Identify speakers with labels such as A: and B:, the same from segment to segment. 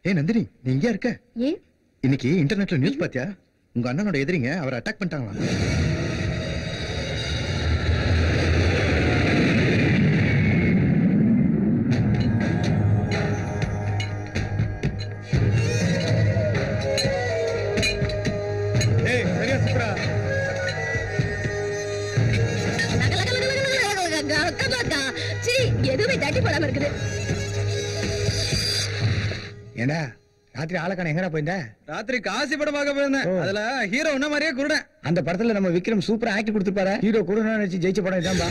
A: ஏய் நந்தினி நீ இங்கே இருக்க
B: ஏன்
A: இன்னைக்கு இன்டர்நெட்ல நியூஸ் பாத்தியா உங்க அண்ணனோட எதிரிங்க அவரை அட்டாக் பண்ணிட்டாங்களாம் ஏய் சரியா சுப்ரா
B: லக, லக, லக, லக, லக, லக, லக, லக, அக்கா, அக்கா. சீ, எதுவுமே தட்டி போடாம இருக்குது
C: ஏண்டா ராத்திரி ஆளக்கான எங்கடா போயிருந்த
D: ராத்திரி காசி படம் பார்க்க போயிருந்தேன்
C: ஓ.
D: அதுல ஹீரோ உன்ன மாதிரியே குருடன்
C: அந்த படத்துல நம்ம விக்ரம் சூப்பரா ஆக்ட் கொடுத்துருப்பாரு ஹீரோ கூட நினைச்சு ஜெயிச்ச படம் இதான்பா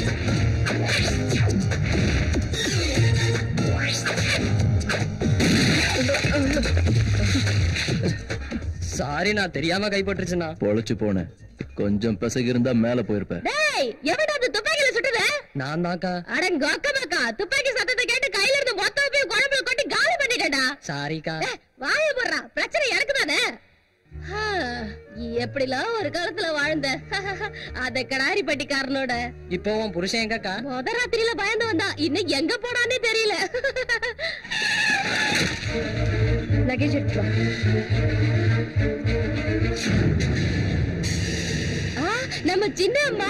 E: சாரி நான் தெரியாம கைப்பற்றுச்சுண்ணா
F: பொழைச்சு போனேன் கொஞ்சம் பிசகு இருந்தா மேல போயிருப்பேன்
B: டேய் எவன்டா அந்த துப்பாக்கியில சுட்டது
E: நான் தான்க்கா
B: அடங்க அக்கமாக்கா துப்பாக்கி சத்தத்தை கேட்டு கையில இருந்து மொத்த போய் குழம்புல கொட்டி காலி பண்ணிட்டேன்டா
E: சாரிக்கா
B: டேய், வாய போடுறா பிரச்சனை எனக்கு தானே எப்படிலாம் ஒரு காலத்துல வாழ்ந்த அத கடாரி பட்டிக்காரனோட
E: இப்போ உன் புருஷன் எங்கக்கா
B: முத ராத்திரியில பயந்து வந்தா இன்னும் எங்க போனானே தெரியல லக்கேஜ் எடுத்து வா. ஆ, நம்ம சின்ன அம்மா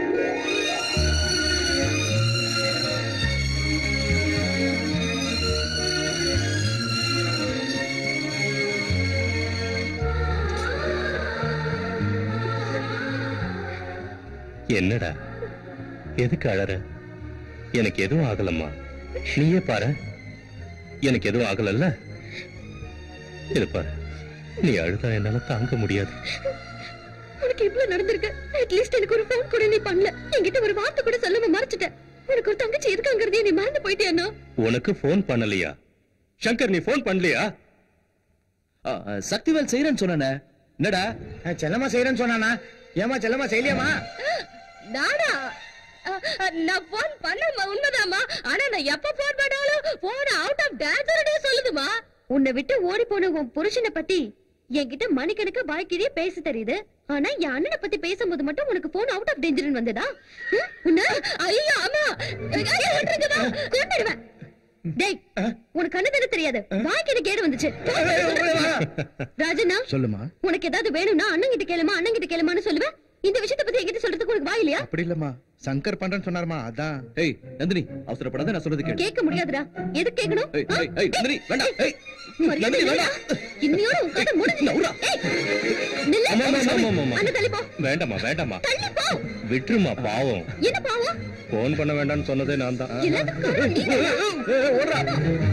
G: என்னடா எதுக்கு அழற எனக்கு எதுவும் ஆகலம்மா நீயே பாரு எனக்கு எதுவும் ஆகலல்ல இது பாரு நீ அழுதா என்னால தாங்க முடியாது
B: உனக்கு இவ்வளவு நடந்திருக்கு அட்லீஸ்ட் எனக்கு ஒரு ஃபோன் கூட நீ பண்ணல என்கிட்ட ஒரு வார்த்தை கூட சொல்லாம மறைச்சிட்ட உனக்கு ஒரு தங்கச்சி இருக்காங்கிறதே நீ மறந்து போயிட்டியானோ
G: உனக்கு ஃபோன் பண்ணலையா சங்கர் நீ ஃபோன் பண்ணலையா
F: ஆ, ஆ, சக்திவேல் செய்யறேன்னு சொன்னேனே என்னடா
C: அஹ், செல்லம்மா செய்யறேன்னு சொன்னானா ஏமா செல்லம்மா செய்யலையாமா
B: நானா அ, அ, நான் போன் பண்ணமா உண்மைதாம்மா ஆனா நான் எப்ப போன் பண்ணாலும் போன் அவுட் ஆஃப் டேஞ்சர்னே சொல்லுதுமா உன்னை விட்டு ஓடி போன உன் புருஷனை பத்தி என்கிட்ட மணிக்கணக்கு வாய்க்கிறியே பேச தெரியுது ஆனா என் அண்ணனை பத்தி பேசும்போது மட்டும் உனக்கு போன் அவுட் ஆஃப் டேஞ்சர்னு வந்ததா ஹம்? உன்னை ஐயோ அம்மா ஐயோ, விட்டுருங்கம்மா. கொன்னுடுவேன். டேய் உனக்கு கண்ணு தானே தெரியாது வாய்க்கு எனக்கு கேடு வந்துச்சு ராஜண்ணா
A: சொல்லுமா
B: உனக்கு ஏதாவது வேணும்னா அண்ணன் கிட்ட கேளுமா அண்ணன் கிட்ட கேளுமான்னு சொல்லுவேன் இந்த விஷயத்தை பத்தி என்கிட்ட சொல்றதுக்கு உனக்கு வாய் இல்லையா
A: அப்படி இல்லம்மா சங்கர் பண்றேன்னு சொன்னாருமா அதான்
F: ஏய் நந்தினி அவசரப்படாத நான் சொல்றது கேளு
B: கேட்க முடியாதுடா எதுக்கு கேட்கணும்
F: ஏய், ஏய், ஏய், நந்தினி, வேண்டாம், ஏய்.
B: மரியாதை
F: நந்தினி,
B: இல்லையா?
F: வேண்டாம்.
B: இன்னையோட உன் கதை முடிஞ்சு
F: நவுரா.
B: நில்லு.
G: ஆமா, ஆமா, ஆமா, ஆமா, ஆமா.
B: அண்ணன் தள்ளி போ
G: வேண்டாமா வேண்டாமா
B: தள்ளி போ
G: விட்டுருமா பாவம்
B: என்ன பாவம்
G: ஃபோன் பண்ண வேண்டாம்னு சொன்னதே நான் தான்
B: எல்லாத்துக்கும் காரணம் நீதானா?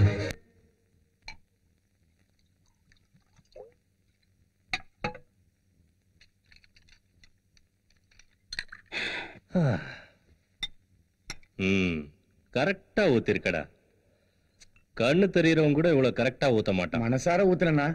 G: ம் கரெக்டா ஊத்திருக்கடா கண்ணு தெரியறவங்க கூட இவ்வளவு கரெக்டா ஊத்த மாட்டான்
C: மனசார ஊத்துறேண்ணா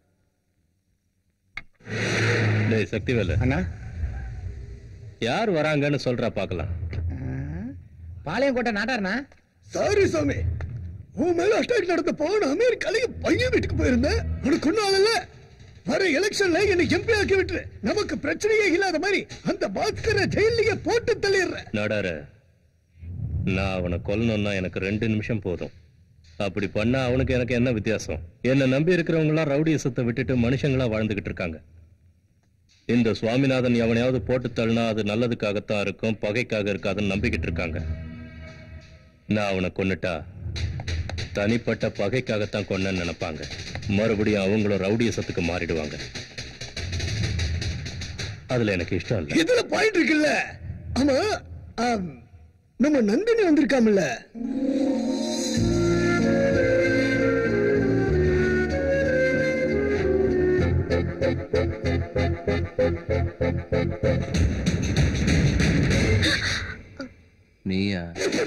G: டேய் சக்திவேலு
C: அண்ணா
G: யார் வராங்கன்னு சொல்றா பார்க்கலாம்
C: பாளையங்கோட்டை நாட்டாருண்ணா
H: சாரி சாமி உன் மேல அட்டாக் நடந்தப்போ நான் அமெரிக்காலேயே பையன் வீட்டுக்கு போயிருந்தேன் உனக்கு ஒன்னும் ஆகல வர எலெக்ஷன்ல என்னை எம்பி ஆக்கி விட்டுரு நமக்கு பிரச்சனையே இல்லாத மாதிரி அந்த பாஸ்கரை ஜெயிலியே போட்டு தள்ளிடுறேன்
G: நடார நான் அவனை கொல்லணும்னா எனக்கு ரெண்டு நிமிஷம் போதும் அப்படி பண்ணா அவனுக்கு எனக்கு என்ன வித்தியாசம் என்ன நம்பி இருக்கிறவங்க எல்லாம் ரவுடியசத்தை விட்டுட்டு மனுஷங்களா வாழ்ந்துகிட்டு இருக்காங்க இந்த சுவாமிநாதன் எவனையாவது போட்டு தள்ளினா அது நல்லதுக்காகத்தான் இருக்கும் பகைக்காக இருக்காதுன்னு நம்பிக்கிட்டு இருக்காங்க நான் அவனை கொன்னுட்டா தனிப்பட்ட பகைக்காகத்தான் கொன்னேன்னு நினைப்பாங்க மறுபடியும் அவங்களும் ரவுடியசத்துக்கு மாறிடுவாங்க அதுல எனக்கு இஷ்டம் இல்லை
H: இதுல பாயிண்ட் இருக்குல்ல ஆமா ஆம், நம்ம நந்தினி வந்திருக்காமல்ல
F: நீயா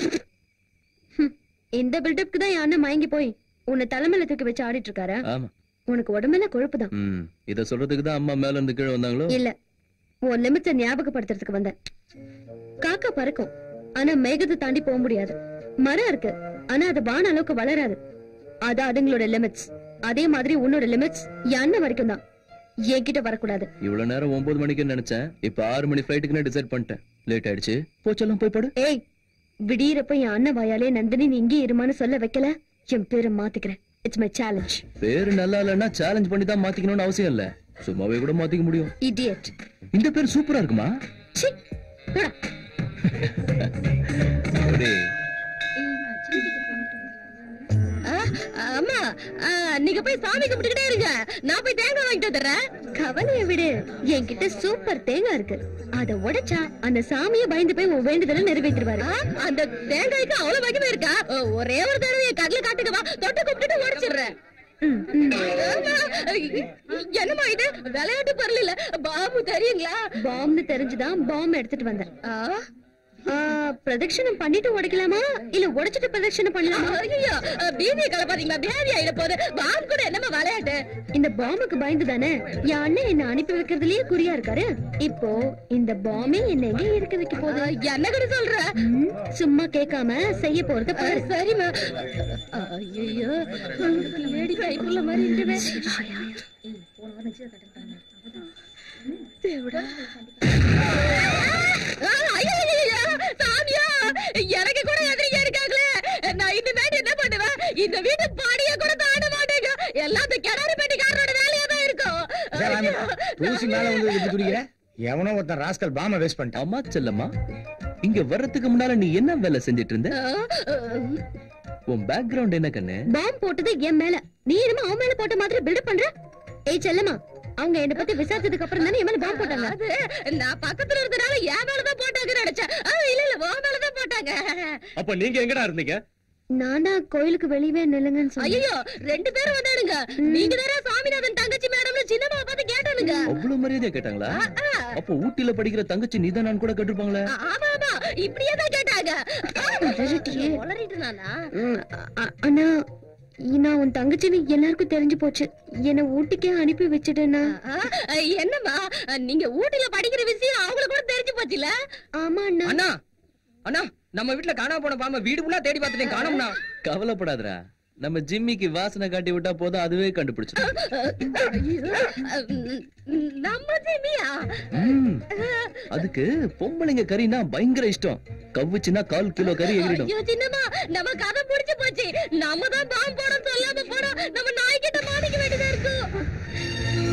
B: இந்த பில்டப்க்கு தான் என் அண்ணன் மயங்கி போய் உன்னை தலைமையில தூக்கி வச்சு ஆடிட்டு இருக்காரா
F: ஆமா
B: உனக்கு உடம்பெல்லாம் கொழுப்பு தான்
F: ம் இத சொல்றதுக்கு தான் அம்மா மேல இருந்து கீழே வந்தாங்களோ
B: இல்ல உன் லிமிட்ஸ ஞாபகப்படுத்துறதுக்கு வந்தேன் காக்கா பறக்கும் ஆனா மேகத்தை தாண்டி போக முடியாது மரம் இருக்கு ஆனா அது வான அளவுக்கு வளராது அது அதுங்களோட லிமிட்ஸ் அதே மாதிரி உன்னோட லிமிட்ஸ் என் அண்ணன் வரைக்கும் தான் என்கிட்ட வரக்கூடாது
F: இவ்வளவு நேரம் ஒன்பது மணிக்கு நினைச்சேன் இப்ப ஆறு மணி ஃபிளைட்டுக்கு டிசைட் பண்ணிட்டேன் லேட் ஆயிடுச்சு போச்செல்லாம் போய் படு
B: ஏய் விடியறப்ப என் அண்ணன் வாயாலே நந்தினி நீ இங்கே இருமான்னு சொல்ல வைக்கல என் பேரை மாத்திக்கிறேன் இட்ஸ் மை சேலஞ்ச்
F: பேரு நல்லா இல்லைன்னா சேலஞ்ச் பண்ணி தான் மாத்திக்கணும்னு அவசியம் இல்ல சும்மாவே கூட மாத்திக்க முடியும்
B: இடியட்
F: இந்த பேர் சூப்பரா இருக்குமா
B: சி போடா
F: அப்படியே
B: ஆ, அம்மா ஆ, நீங்க போய் சாமி கும்பிட்டுக்கிட்டே இருங்க நான் போய் தேங்காய் வாங்கிட்டு வந்துடுறேன் கவலைய விடு என்கிட்ட சூப்பர் தேங்காய் இருக்கு அத உடைச்சா அந்த சாமிய பயந்து போய் உன் வேண்டுதலை நிறைவேற்றிடுவாரு அந்த தேங்காய்க்கு அவ்வளவு மகிமை இருக்கா ஓ, ஒரே ஒரு தடவை என் கடல காட்டுங்க வா தொட்டு கும்பிட்டுட்டு உடைச்சிடுறேன் ம், ம். ஆமா, என்னம்மா இது விளையாட்டு பொருள் இல்ல பாம்பு தெரியுங்களா பாம்பு தெரிஞ்சுதான் பாம்பு எடுத்துட்டு வந்தேன் ஆ, பிரதட்சணம் பண்ணிட்டு உடைக்கலாமா இல்ல உடைச்சிட்டு பிரதட்சணம் பண்ணலாமா ஐயோ பீதியை கலப்பாதீங்களா பேதி ஆயிட போகுது பாம்பு கூட என்னமா விளையாட்டு இந்த பாம்புக்கு பயந்து தானே என் அண்ணன் என்ன அனுப்பி வைக்கிறதுலயே குறியா இருக்காரு இப்போ இந்த பாம்பே என்ன எங்க இருக்க வைக்க போகுது என்ன கூட சொல்ற சும்மா கேட்காம செய்ய போறது பாரு சரிமா ஐயோ லேடி கைக்குள்ள மாதிரி இருக்குதே தேவடா ஆ, ஐயோ, ஐயோ, ஐயோ, சாமியா எனக்கு கூட எதிரிங்க இருக்காங்களே நான் இந்த வீட்டு என்ன பண்ணுவேன் இந்த வீட்டு பாடிய கூட தாண்ட மாட்டேங்க எல்லாத்தையும் கிணறு பெட்டிக்காரனோட வேலையா தான் இருக்கும் ஐயோ.
C: தூசி மேல வந்து எப்படி குடிக்கிற எவனோ ஒருத்தன் ராஸ்கல் பாம வேஸ்ட் பண்ணிட்டான்
F: அம்மா செல்லம்மா இங்க வர்றதுக்கு முன்னால நீ என்ன வேலை செஞ்சிட்டு இருந்த
B: ஆ, ஆ,
F: உன் பேக்ரவுண்ட் என்ன கண்ணு
B: பாம் போட்டது என் மேல நீ என்னமோ அவன் மேல போட்ட மாதிரி பில்டப் பண்ற ஏய் செல்லம்மா அவங்க என்ன பத்தி விசாரிச்சதுக்கு அப்புறம் தானே என் மேல பாம் போட்டாங்க அது நான் பக்கத்துல இருந்தனால என் மேலதான் போட்டாங்கன்னு நினைச்சேன் ஆ, இல்ல இல்ல உன் மேலதான் போட்டாங்க
G: அப்ப நீங்க எங்கடா இருந்தீங்க
B: நான் தான் கோயிலுக்கு வெளியவே நில்லுங்கன்னு சொன்னேன் ஐயோ ரெண்டு பேரும் வந்தானுங்க நீங்க தானே சாமிநாதன் தங்கச்சி மேடம்னு சின்னம்மா பார்த்து கேட்டானுங்க
F: அவ்வளவு மரியாதையா கேட்டாங்களா அப்போ ஊட்டில படிக்கிற தங்கச்சி நீதான் நான் கூட கேட்டிருப்பாங்களே
B: ஆமா ஆமா இப்படியே தான் கேட்டாங்க உளறிட்டு நானா அண்ணா நான் உன் தங்கச்சின்னு எல்லாருக்கும் தெரிஞ்சு போச்சு என்ன ஊட்டிக்கே அனுப்பி வச்சுட்டேன்னா என்னம்மா நீங்க ஊட்டில படிக்கிற விஷயம் அவங்களுக்கு கூட தெரிஞ்சு போச்சுல ஆமா அண்ணா
E: அண்ணா அண்ணா நம்ம வீட்ல காணாம போன பாம்ப வீடு ஃபுல்லா தேடி பார்த்துட்டேன் காணோம்னா
F: கவலைப்படாதடா நம்ம ஜிம்மிக்கு வாசனை காட்டி விட்டா போதும் அதுவே கண்டுபிடிச்சிடும்
B: நம்ம ஜிமியா
F: ம். அதுக்கு பொம்பளைங்க கறினா பயங்கர இஷ்டம் கவ்வுச்சுன்னா கால் கிலோ கறி எகிரிடும்
B: ஐயோ சின்னம்மா நம்ம கதை முடிச்சு போச்சு நம்ம தான் பாம்பு போட சொல்லாம போனோம் நம்ம நாய்கிட்ட மாட்டிக்க வேண்டியதா இருக்கும்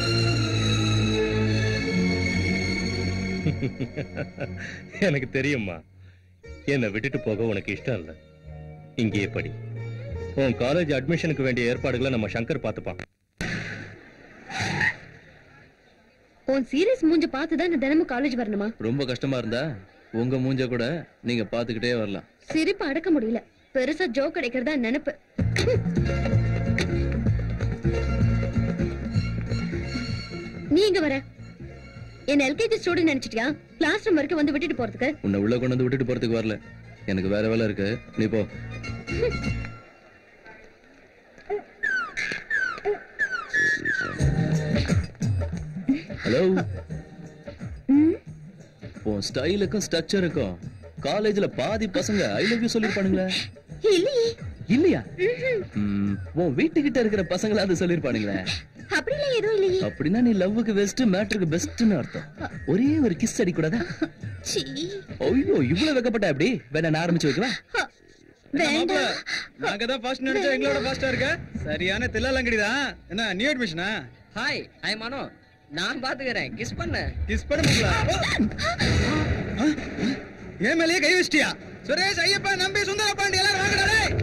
G: எனக்கு தெரியும்மா என்னை விட்டுட்டு போக உனக்கு இஷ்டம் இல்ல இங்கேயே படி உன் காலேஜ் அட்மிஷனுக்கு வேண்டிய ஏற்பாடுகளை நம்ம சங்கர் பார்த்துப்பான்
B: உன் சீரியஸ் மூஞ்ச பார்த்து தான் நான் தினமும் காலேஜ் வரணுமா
F: ரொம்ப கஷ்டமா இருந்தா உங்க மூஞ்ச கூட நீங்க பாத்துக்கிட்டே வரலாம்
B: சிரிப்பு அடக்க முடியல பெருசா ஜோக் கிடைக்கிறதா நினைப்பு நீ எங்க வர என்ன எல்கேஜி ஸ்டூடெண்ட் நினைச்சிட்டியா கிளாஸ் ரூம் வரைக்கும் வந்து விட்டுட்டு போறதுக்கு
F: உன்னை உள்ள கொண்டு வந்து விட்டுட்டு போறதுக்கு வரல எனக்கு வேற வேலை இருக்கு நீ போ ஹலோ உன் ஸ்டைலுக்கும் ஸ்ட்ரக்சருக்கும் காலேஜ்ல பாதி பசங்க ஐ லவ் யூ சொல்லிருப்பானுங்களே
B: இல்லையே
F: இல்லையா ம், உன் வீட்டுக்கிட்ட இருக்கிற பசங்களாவது சொல்லிருப்பானுங்களே
B: அப்படிலாம் எதுவும் இல்லையே
F: அப்படின்னா நீ லவ்வுக்கு பெஸ்ட் மேட்ருக்கு பெஸ்ட்னு அர்த்தம் ஒரே ஒரு கிஸ் அடி கூடாதா
B: சீ
F: ஐயோ இவ்வளவு வைக்கப்பட்ட எப்படி வேணா நான் ஆரம்பிச்சு வைக்கவா
B: வேண்டாம்
D: நாங்க தான் ஃபாஸ்ட் நினைச்சா எங்களோட ஃபாஸ்டா இருக்க சரியான தில்லாலங்கடி தான் என்ன நியூ அட்மிஷனா
E: ஹாய் ஐ மனோ நான் பாத்துக்கிறேன் கிஸ் பண்ண
D: கிஸ் பண்ண முடியல ஏன் மேலேயே கை வச்சிட்டியா சுரேஷ் ஐயப்பா நம்பி சுந்தர பாண்டி எல்லாரும் வாங்கடா டேய்.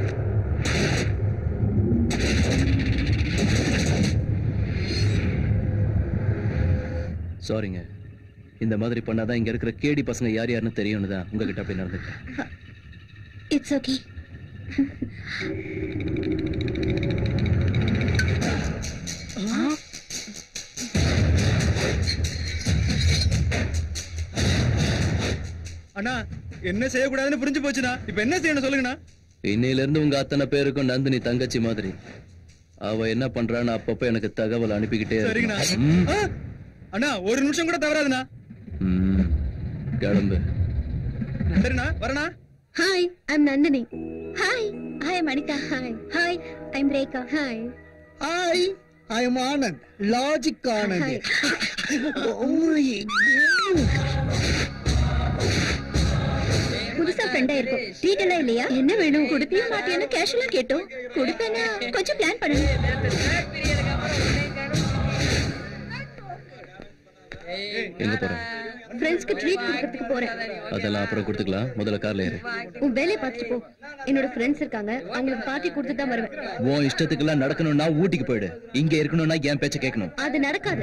F: சாரிங்க இந்த மாதிரி பண்ணாதான் இங்க இருக்கிற கேடி பசங்க யார் யாருன்னு தெரியும்னு தான் உங்ககிட்ட அப்படி நடந்துக்கிட்டேன்
B: இட்ஸ் ஓகே
D: அண்ணா என்ன செய்யக்கூடாதுன்னு புரிஞ்சு போச்சுண்ணா இப்ப என்ன செய்யணும் சொல்லுங்கண்ணா
F: இன்னையில இருந்து உங்க அத்தனை பேருக்கும் நந்தினி தங்கச்சி மாதிரி அவ என்ன பண்றான்னு அப்பப்ப எனக்கு தகவல் அனுப்பிக்கிட்டே
D: சரிங்கண்ணா
F: இருக்கணும். ம்,
D: ஆ, அண்ணா ஒரு நிமிஷம் கூட தவறாதுண்ணா
F: ம், கிளம்பு
D: சரிண்ணா வரண்ணா
B: hi I'm Nandini hi hi மணிதா hi hi I'm Rekha hi
H: hi I am Anand logic Anand Oh my God.
B: புது புதுசா ஃப்ரெண்டா இருக்கும் ட்ரீட் எல்லாம் இல்லையா என்ன வேணும் குடுப்பியா மாட்டியான்னு கேஷுவலா கேட்டோம் குடுப்பேனா கொஞ்சம் பிளான் பண்ணணும்
F: எங்க போறேன்
B: ஃப்ரெண்ட்ஸ்க்கு ட்ரீட் கொடுக்கறதுக்கு போறேன்
F: அதெல்லாம் அப்புறம் கொடுத்துக்கலாம் முதல்ல கார்ல ஏறு
B: உன் வேலையை பார்த்துட்டு போ என்னோட ஃப்ரெண்ட்ஸ் இருக்காங்க அவங்களுக்கு பார்ட்டி கொடுத்துட்டு தான் வருவேன்
F: உன் இஷ்டத்துக்கெல்லாம் நடக்கணும்னா ஊட்டிக்கு போயிடு இங்க இருக்கணும்னா என் பேச்ச கேட்கணும்
B: அது நடக்காது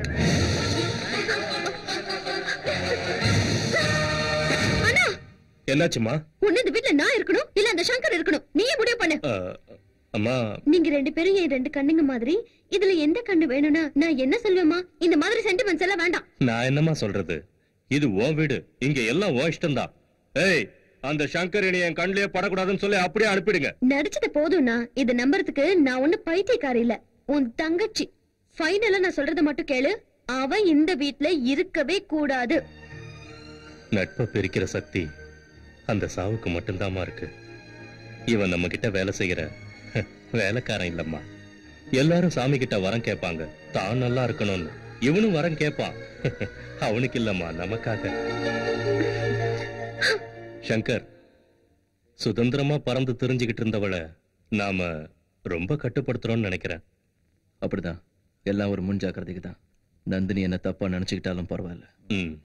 B: அண்ணா
G: என்னாச்சுமா
B: ஒண்ணு இந்த வீட்ல நான் இருக்கணும் இல்ல அந்த சங்கர் இருக்கணும் நீயே முடிவு பண்ணு
G: அம்மா
B: நீங்க ரெண்டு பேரும் என் ரெண்டு கண்ணுங்க மாதிரி இதுல எந்த கண்ணு வேணும்னா நான் என்ன சொல்வேமா இந்த மாதிரி சென்டிமெண்ட்ஸ் எல்லாம் வேண்டாம்
G: நான் என்னம்மா சொல்றது இது உன் வீடு இங்க எல்லாம் உன் இஷ்டம்தான் ஏய் அந்த சங்கர் இனி என் கண்ணிலே படக்கூடாதுன்னு சொல்லி அப்படியே அனுப்பிடுங்க
B: நடிச்சது போதும்னா இத நம்புறதுக்கு நான் ஒண்ணு பைத்தியக்காரி இல்ல உன் தங்கச்சி ஃபைனலா நான் சொல்றத மட்டும் கேளு அவ இந்த வீட்ல இருக்கவே கூடாது
G: நட்பை பிரிக்கிற சக்தி அந்த சாவுக்கு மட்டும்தாம்மா இருக்கு இவன் நம்ம கிட்ட வேலை செய்யற வேலைக்காரன் இல்லம்மா எல்லாரும் சாமி கிட்ட வரம் கேட்பாங்க தான் நல்லா இருக்கணும்னு இவனும் வரம் கேட்பான் அவனுக்கு இல்லம்மா நமக்காக சங்கர் சுதந்திரமா பறந்து தெரிஞ்சுக்கிட்டு இருந்தவளை நாம ரொம்ப கட்டுப்படுத்துறோம்னு நினைக்கிறேன்
F: அப்படிதான் எல்லாம் ஒரு முன் ஜாக்கிரதைக்கு தான் நந்தினி என்ன தப்பா நினைச்சுக்கிட்டாலும் பரவாயில்ல
G: ம்